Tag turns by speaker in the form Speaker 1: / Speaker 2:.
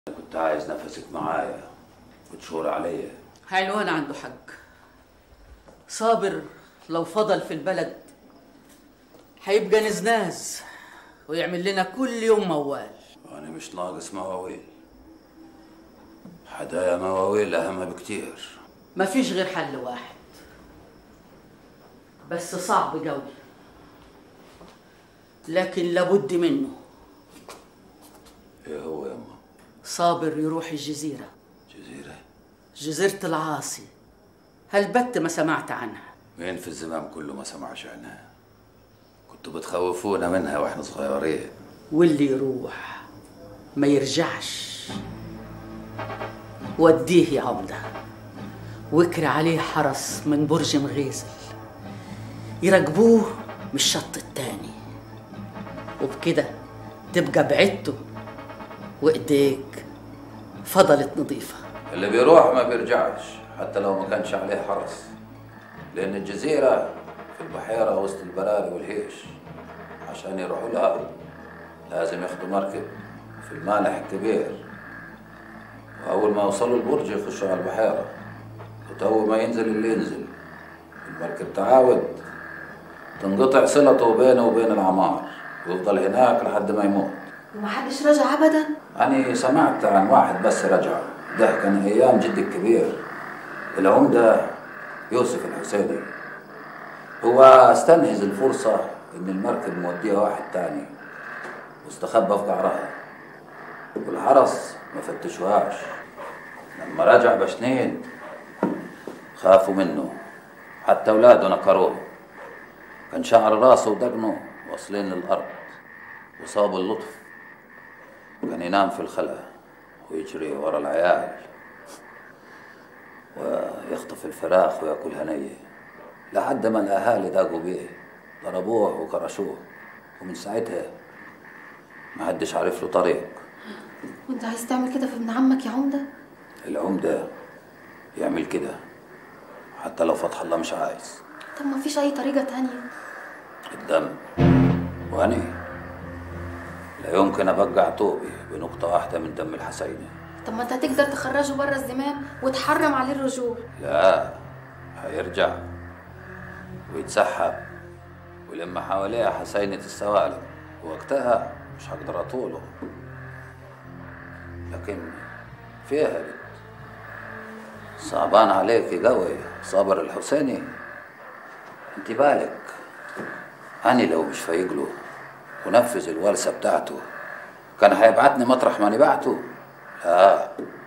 Speaker 1: كنت عايز نفسك معايا وتشور عليا
Speaker 2: حلوان عنده حق صابر لو فضل في البلد هيبقى نزناز ويعمل لنا كل يوم موال
Speaker 1: وانا مش ناقص مواويل حدايا مواويل اهم بكتير
Speaker 2: مفيش غير حل واحد بس صعب قوي لكن لابد منه
Speaker 1: ايه هو يما
Speaker 2: صابر يروح الجزيرة
Speaker 1: جزيرة
Speaker 2: جزيرة العاصي هل بت ما سمعت عنها
Speaker 1: مين في الزمام كله ما سمعش عنها كنتوا بتخوفونا منها واحنا صغيرين
Speaker 2: واللي يروح ما يرجعش وديه يا عمدة وكر عليه حرس من برج مغيزل يراقبوه من الشط التاني وبكده تبقى بعدته وايديك فضلت نظيفه
Speaker 1: اللي بيروح ما بيرجعش حتى لو ما كانش عليه حرس لأن الجزيرة في البحيرة وسط البراري والهيش عشان يروحوا لها لازم ياخدوا مركب في المالح الكبير وأول ما يوصلوا البرج يخشوا على البحيرة وتو ما ينزل اللي ينزل المركب تعاود تنقطع صلته بينه وبين العمار ويفضل هناك لحد ما يموت
Speaker 3: ومحدش رجع ابدا
Speaker 1: أنا سمعت عن واحد بس رجع ده كان أيام جدي الكبير العمدة يوسف الحسيني هو استنهز الفرصة إن المركب موديها واحد تاني واستخبى في قعرها والحرس ما فتشوهاش لما رجع بشنين خافوا منه حتى أولاده نكروه كان شعر راسه ودقنه واصلين للأرض وصابوا اللطف كان ينام في الخلا ويجري ورا العيال ويخطف الفراخ وياكلها نية لحد ما الأهالي ضاقوا بيه ضربوه وكرشوه ومن ساعتها ما حدش عارف له طريق
Speaker 3: وانت عايز تعمل كده في ابن عمك يا عمده
Speaker 1: العمدة يعمل كده حتى لو فتح الله مش عايز
Speaker 3: طب ما فيش اي طريقه تانية
Speaker 1: الدم وأنا لا يمكن أبقع طوبي بنقطة واحدة من دم الحسيني
Speaker 3: طب ما انت هتقدر تخرجه بره الزمام وتحرم عليه الرجوع
Speaker 1: لا هيرجع ويتسحب ولما حواليه حسينة السوالم وقتها مش هقدر أطوله لكن فيها بنت صعبان عليك قوي صابر الحسيني انت بالك أنا لو مش فايق له ونفذ الورثة بتاعته كان هيبعتني مطرح ما نبعته لا